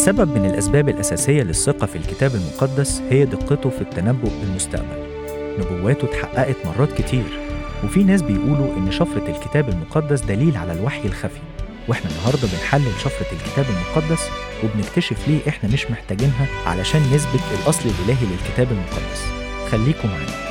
سبب من الأسباب الأساسية للثقة في الكتاب المقدس هي دقته في التنبؤ بالمستقبل نبواته اتحققت مرات كتير وفي ناس بيقولوا إن شفرة الكتاب المقدس دليل على الوحي الخفي واحنا النهارده بنحلل شفرة الكتاب المقدس وبنكتشف ليه احنا مش محتاجينها علشان نثبت الأصل الإلهي للكتاب المقدس خليكم معانا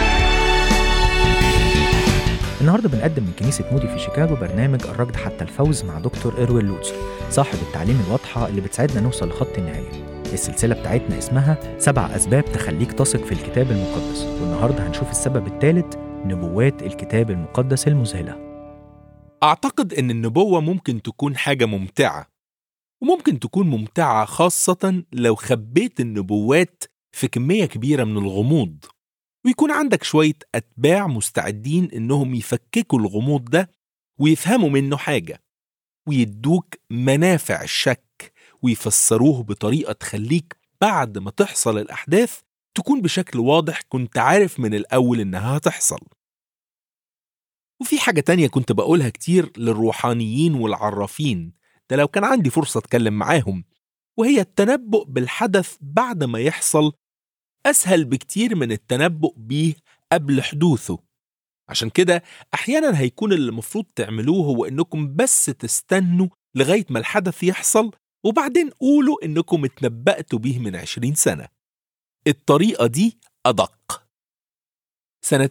النهارده بنقدم من كنيسة مودي في شيكاغو برنامج الركض حتى الفوز مع دكتور إروين لوتسر صاحب التعليم الواضحة اللي بتساعدنا نوصل لخط النهاية السلسلة بتاعتنا اسمها سبع أسباب تخليك تثق في الكتاب المقدس والنهارده هنشوف السبب الثالث نبوات الكتاب المقدس المذهلة أعتقد إن النبوة ممكن تكون حاجة ممتعة وممكن تكون ممتعة خاصة لو خبيت النبوات في كمية كبيرة من الغموض ويكون عندك شوية أتباع مستعدين إنهم يفككوا الغموض ده ويفهموا منه حاجة ويدوك منافع الشك ويفسروه بطريقة تخليك بعد ما تحصل الأحداث تكون بشكل واضح كنت عارف من الأول إنها هتحصل وفي حاجة تانية كنت بقولها كتير للروحانيين والعرافين ده لو كان عندي فرصة أتكلم معاهم وهي التنبؤ بالحدث بعد ما يحصل أسهل بكتير من التنبؤ بيه قبل حدوثه عشان كده أحيانا هيكون اللي المفروض تعملوه هو إنكم بس تستنوا لغاية ما الحدث يحصل وبعدين قولوا إنكم اتنبأتوا بيه من عشرين سنة الطريقة دي أدق سنة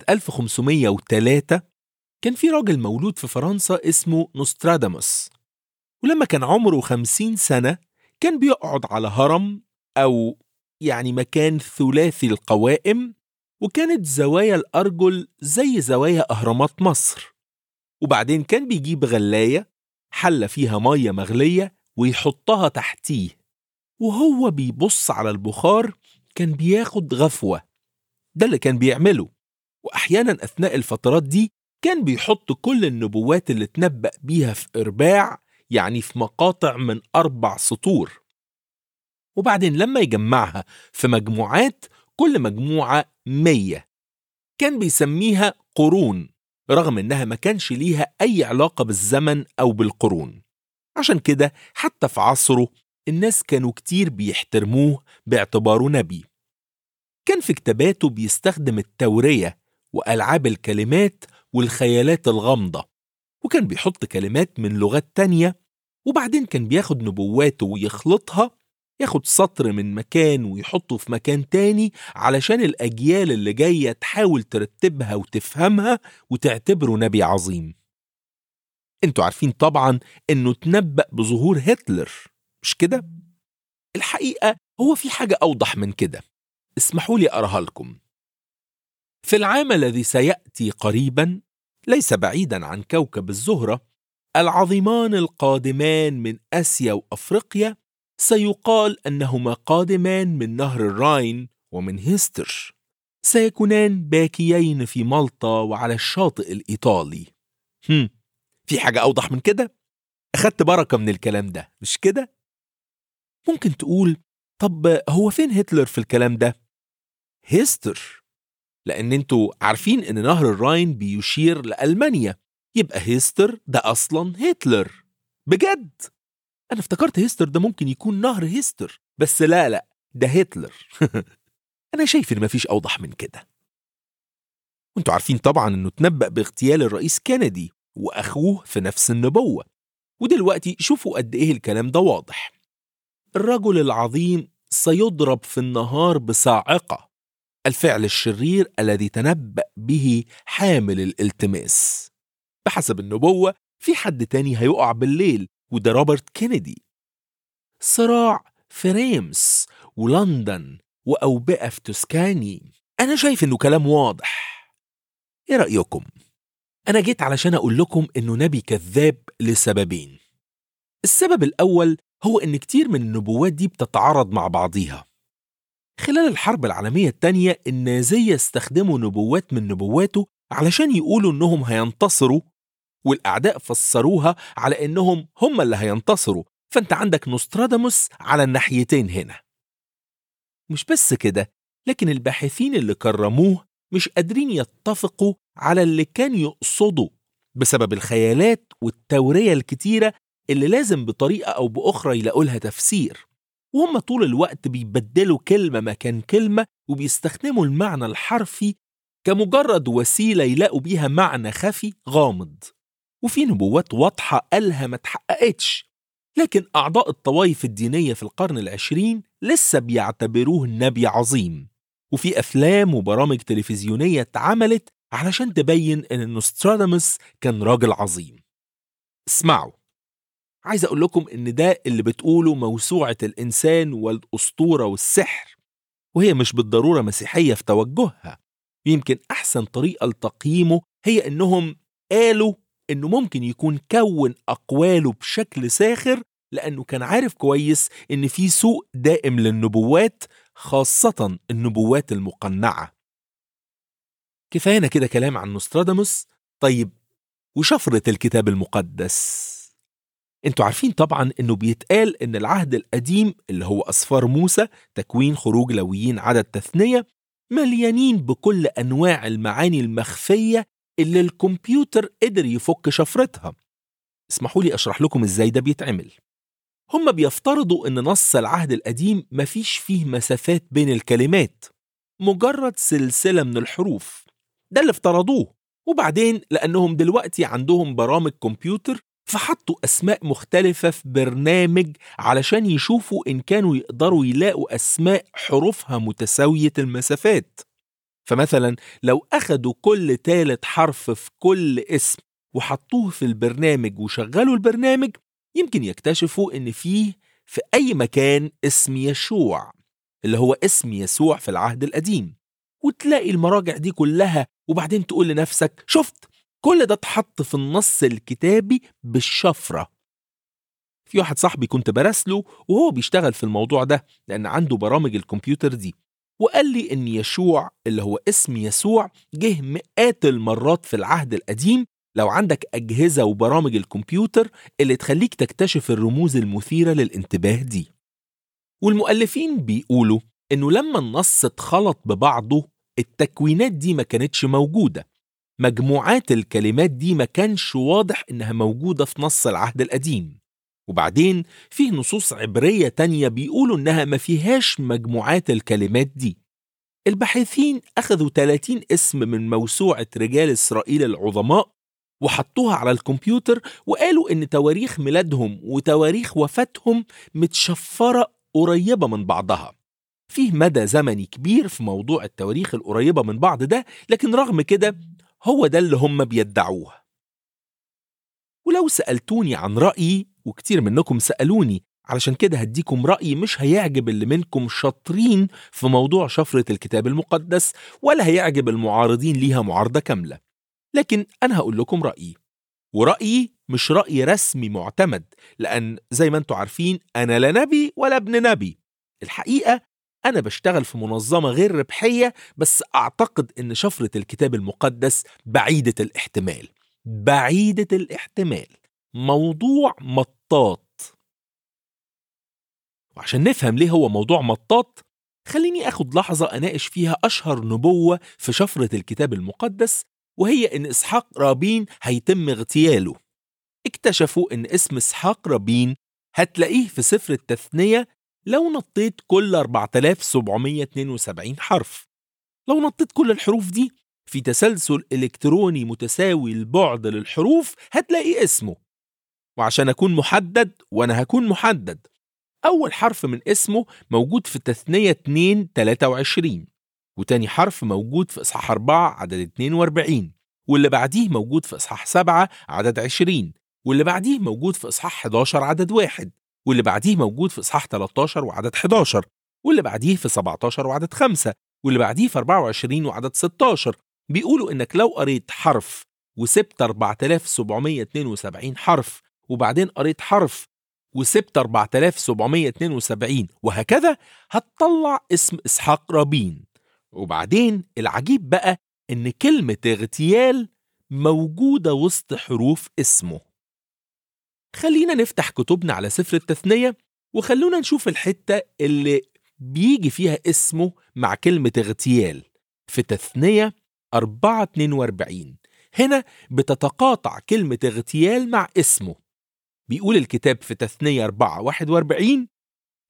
1503 كان في راجل مولود في فرنسا اسمه نوستراداموس ولما كان عمره خمسين سنة كان بيقعد على هرم أو يعني مكان ثلاثي القوائم وكانت زوايا الأرجل زي زوايا أهرامات مصر وبعدين كان بيجيب غلاية حلة فيها مية مغلية ويحطها تحتيه وهو بيبص على البخار كان بياخد غفوة ده اللي كان بيعمله وأحيانا أثناء الفترات دي كان بيحط كل النبوات اللي اتنبأ بيها في إرباع يعني في مقاطع من أربع سطور وبعدين لما يجمعها في مجموعات كل مجموعة مية كان بيسميها قرون رغم إنها ما كانش ليها أي علاقة بالزمن أو بالقرون عشان كده حتى في عصره الناس كانوا كتير بيحترموه باعتباره نبي كان في كتاباته بيستخدم التورية وألعاب الكلمات والخيالات الغامضة وكان بيحط كلمات من لغات تانية وبعدين كان بياخد نبواته ويخلطها ياخد سطر من مكان ويحطه في مكان تاني علشان الأجيال اللي جاية تحاول ترتبها وتفهمها وتعتبره نبي عظيم انتوا عارفين طبعا انه تنبأ بظهور هتلر مش كده؟ الحقيقة هو في حاجة أوضح من كده اسمحوا لي أراها لكم في العام الذي سيأتي قريبا ليس بعيدا عن كوكب الزهرة العظيمان القادمان من آسيا وأفريقيا سيقال أنهما قادمان من نهر الراين ومن هيستر سيكونان باكيين في مالطا وعلى الشاطئ الإيطالي هم. في حاجة أوضح من كده؟ أخدت بركة من الكلام ده مش كده؟ ممكن تقول طب هو فين هتلر في الكلام ده؟ هيستر لأن انتوا عارفين إن نهر الراين بيشير لألمانيا يبقى هيستر ده أصلا هتلر بجد أنا افتكرت هيستر ده ممكن يكون نهر هيستر بس لا لا ده هتلر أنا شايف إن مفيش أوضح من كده وانتوا عارفين طبعا إنه تنبأ باغتيال الرئيس كينيدي وأخوه في نفس النبوة ودلوقتي شوفوا قد إيه الكلام ده واضح الرجل العظيم سيضرب في النهار بصاعقة الفعل الشرير الذي تنبأ به حامل الالتماس بحسب النبوة في حد تاني هيقع بالليل وده روبرت كينيدي صراع في ريمس ولندن وأوبئة في توسكاني أنا شايف إنه كلام واضح إيه رأيكم؟ أنا جيت علشان أقول لكم إنه نبي كذاب لسببين السبب الأول هو إن كتير من النبوات دي بتتعارض مع بعضيها خلال الحرب العالمية التانية النازية استخدموا نبوات من نبواته علشان يقولوا إنهم هينتصروا والأعداء فسروها على إنهم هم اللي هينتصروا فأنت عندك نوستراداموس على الناحيتين هنا مش بس كده لكن الباحثين اللي كرموه مش قادرين يتفقوا على اللي كان يقصده بسبب الخيالات والتورية الكتيرة اللي لازم بطريقة أو بأخرى يلاقوا لها تفسير وهم طول الوقت بيبدلوا كلمة مكان كلمة وبيستخدموا المعنى الحرفي كمجرد وسيلة يلاقوا بيها معنى خفي غامض وفي نبوات واضحة قالها ما اتحققتش لكن أعضاء الطوائف الدينية في القرن العشرين لسه بيعتبروه نبي عظيم وفي أفلام وبرامج تلفزيونية اتعملت علشان تبين إن نوستراداموس كان راجل عظيم اسمعوا عايز أقول لكم إن ده اللي بتقوله موسوعة الإنسان والأسطورة والسحر وهي مش بالضرورة مسيحية في توجهها يمكن أحسن طريقة لتقييمه هي إنهم قالوا إنه ممكن يكون كون أقواله بشكل ساخر لأنه كان عارف كويس إن في سوء دائم للنبوات خاصة النبوات المقنعة كفاية كده كلام عن نوستراداموس طيب وشفرة الكتاب المقدس انتوا عارفين طبعا انه بيتقال ان العهد القديم اللي هو اسفار موسى تكوين خروج لويين عدد تثنية مليانين بكل انواع المعاني المخفية اللي الكمبيوتر قدر يفك شفرتها اسمحوا لي اشرح لكم ازاي ده بيتعمل هم بيفترضوا ان نص العهد القديم مفيش فيه مسافات بين الكلمات مجرد سلسلة من الحروف ده اللي افترضوه وبعدين لأنهم دلوقتي عندهم برامج كمبيوتر فحطوا أسماء مختلفة في برنامج علشان يشوفوا إن كانوا يقدروا يلاقوا أسماء حروفها متساوية المسافات فمثلا لو أخدوا كل تالت حرف في كل اسم وحطوه في البرنامج وشغلوا البرنامج يمكن يكتشفوا إن فيه في أي مكان اسم يشوع اللي هو اسم يسوع في العهد القديم وتلاقي المراجع دي كلها وبعدين تقول لنفسك شفت كل ده اتحط في النص الكتابي بالشفرة في واحد صاحبي كنت براسله وهو بيشتغل في الموضوع ده لأن عنده برامج الكمبيوتر دي وقال لي إن يشوع اللي هو اسم يسوع جه مئات المرات في العهد القديم لو عندك أجهزة وبرامج الكمبيوتر اللي تخليك تكتشف الرموز المثيرة للانتباه دي والمؤلفين بيقولوا إنه لما النص اتخلط ببعضه التكوينات دي ما كانتش موجودة مجموعات الكلمات دي ما كانش واضح إنها موجودة في نص العهد القديم وبعدين فيه نصوص عبرية تانية بيقولوا إنها ما فيهاش مجموعات الكلمات دي الباحثين أخذوا 30 اسم من موسوعة رجال إسرائيل العظماء وحطوها على الكمبيوتر وقالوا إن تواريخ ميلادهم وتواريخ وفاتهم متشفرة قريبة من بعضها فيه مدى زمني كبير في موضوع التواريخ القريبة من بعض ده لكن رغم كده هو ده اللي هم بيدعوه ولو سألتوني عن رأيي وكتير منكم سألوني علشان كده هديكم رأي مش هيعجب اللي منكم شاطرين في موضوع شفرة الكتاب المقدس ولا هيعجب المعارضين ليها معارضة كاملة لكن أنا هقول لكم رأيي ورأيي مش رأي رسمي معتمد لأن زي ما انتم عارفين أنا لا نبي ولا ابن نبي الحقيقة أنا بشتغل في منظمة غير ربحية بس أعتقد إن شفرة الكتاب المقدس بعيدة الاحتمال بعيدة الاحتمال موضوع مطاط وعشان نفهم ليه هو موضوع مطاط خليني أخد لحظة أناقش فيها أشهر نبوة في شفرة الكتاب المقدس وهي إن إسحاق رابين هيتم اغتياله اكتشفوا إن اسم إسحاق رابين هتلاقيه في سفر التثنية لو نطيت كل 4772 حرف لو نطيت كل الحروف دي في تسلسل إلكتروني متساوي البعد للحروف هتلاقي اسمه وعشان أكون محدد وأنا هكون محدد أول حرف من اسمه موجود في تثنية 2 23 وتاني حرف موجود في إصحاح 4 عدد 42 واللي بعديه موجود في إصحاح 7 عدد 20 واللي بعديه موجود في إصحاح 11 عدد 1 واللي بعديه موجود في إصحاح 13 وعدد 11 واللي بعديه في 17 وعدد 5 واللي بعديه في 24 وعدد 16 بيقولوا إنك لو قريت حرف وسبت 4772 حرف وبعدين قريت حرف وسبت 4772 وهكذا هتطلع اسم إسحاق رابين وبعدين العجيب بقى إن كلمة اغتيال موجودة وسط حروف اسمه خلينا نفتح كتبنا على سفر التثنية وخلونا نشوف الحتة اللي بيجي فيها اسمه مع كلمة اغتيال في تثنية 4 42 هنا بتتقاطع كلمة اغتيال مع اسمه بيقول الكتاب في تثنية 4 41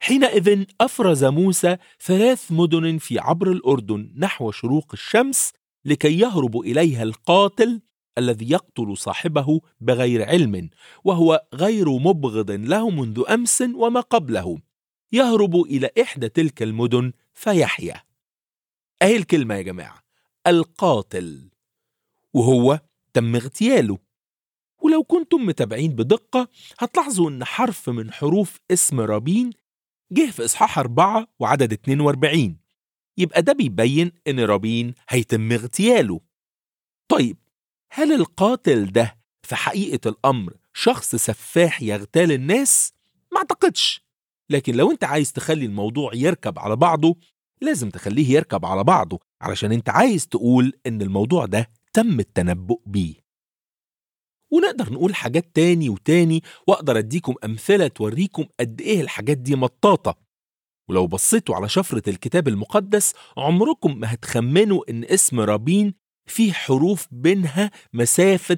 حينئذ أفرز موسى ثلاث مدن في عبر الأردن نحو شروق الشمس لكي يهرب إليها القاتل الذي يقتل صاحبه بغير علم وهو غير مبغض له منذ أمس وما قبله يهرب إلى إحدى تلك المدن فيحيا أهي الكلمة يا جماعة القاتل وهو تم اغتياله ولو كنتم متابعين بدقة هتلاحظوا إن حرف من حروف اسم رابين جه في إصحاح أربعة وعدد 42 يبقى ده بيبين إن رابين هيتم اغتياله طيب هل القاتل ده في حقيقة الأمر شخص سفاح يغتال الناس؟ ما أعتقدش لكن لو أنت عايز تخلي الموضوع يركب على بعضه لازم تخليه يركب على بعضه علشان أنت عايز تقول إن الموضوع ده تم التنبؤ بيه ونقدر نقول حاجات تاني وتاني وأقدر أديكم أمثلة توريكم قد إيه الحاجات دي مطاطة ولو بصيتوا على شفرة الكتاب المقدس عمركم ما هتخمنوا إن اسم رابين فيه حروف بينها مسافة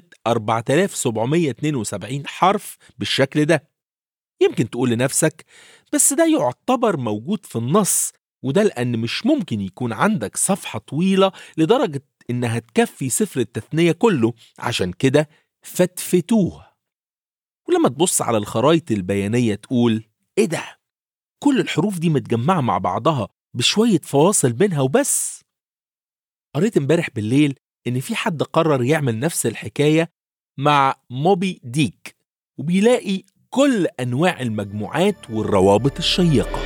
4772 حرف بالشكل ده يمكن تقول لنفسك بس ده يعتبر موجود في النص وده لأن مش ممكن يكون عندك صفحة طويلة لدرجة إنها تكفي سفر التثنية كله عشان كده فتفتوه ولما تبص على الخرايط البيانية تقول إيه ده؟ كل الحروف دي متجمعة مع بعضها بشوية فواصل بينها وبس قريت امبارح بالليل إن في حد قرر يعمل نفس الحكاية مع موبي ديك وبيلاقي كل أنواع المجموعات والروابط الشيقة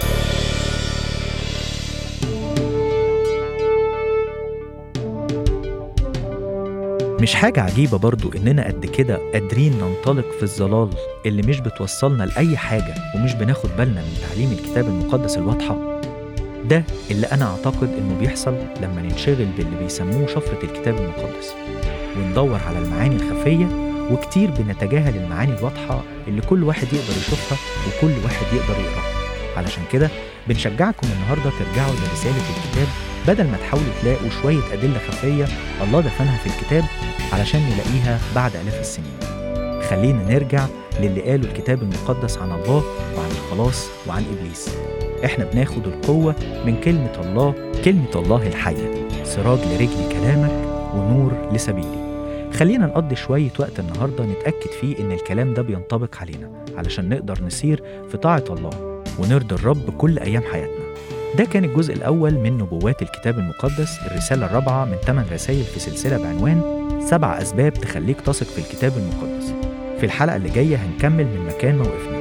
مش حاجة عجيبة برضو إننا قد كده قادرين ننطلق في الظلال اللي مش بتوصلنا لأي حاجة ومش بناخد بالنا من تعليم الكتاب المقدس الواضحة ده اللي أنا أعتقد إنه بيحصل لما ننشغل باللي بيسموه شفرة الكتاب المقدس وندور على المعاني الخفية وكتير بنتجاهل المعاني الواضحة اللي كل واحد يقدر يشوفها وكل واحد يقدر يقراها علشان كده بنشجعكم النهاردة ترجعوا لرسالة الكتاب بدل ما تحاولوا تلاقوا شوية أدلة خفية الله دفنها في الكتاب علشان نلاقيها بعد آلاف السنين خلينا نرجع للي قاله الكتاب المقدس عن الله وعن الخلاص وعن إبليس احنا بناخد القوة من كلمة الله كلمة الله الحية سراج لرجل كلامك ونور لسبيلي خلينا نقضي شوية وقت النهاردة نتأكد فيه إن الكلام ده بينطبق علينا علشان نقدر نسير في طاعة الله ونرضي الرب كل أيام حياتنا ده كان الجزء الأول من نبوات الكتاب المقدس الرسالة الرابعة من 8 رسائل في سلسلة بعنوان سبع أسباب تخليك تثق في الكتاب المقدس في الحلقة اللي جاية هنكمل من مكان ما وقفنا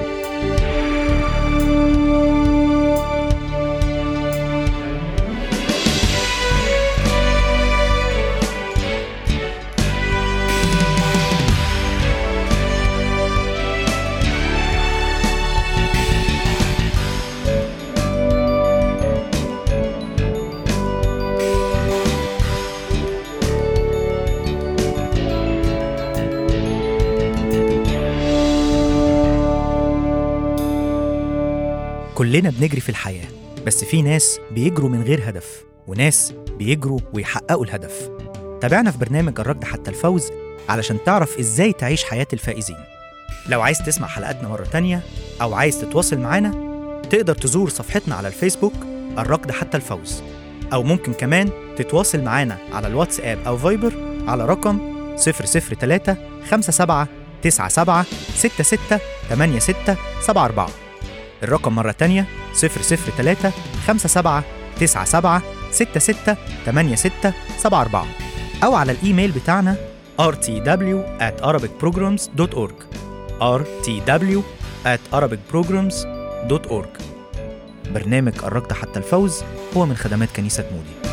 كلنا بنجري في الحياة بس في ناس بيجروا من غير هدف وناس بيجروا ويحققوا الهدف تابعنا في برنامج الركض حتى الفوز علشان تعرف ازاي تعيش حياة الفائزين لو عايز تسمع حلقاتنا مرة تانية أو عايز تتواصل معانا تقدر تزور صفحتنا على الفيسبوك الركض حتى الفوز أو ممكن كمان تتواصل معانا على الواتساب أو فايبر على رقم 003 57 97 66 86 74 الرقم مرة تانية 003 57 97 66 86 74 أو على الإيميل بتاعنا rtw at arabicprograms.org rtw at arabicprograms.org برنامج الركض حتى الفوز هو من خدمات كنيسة مودي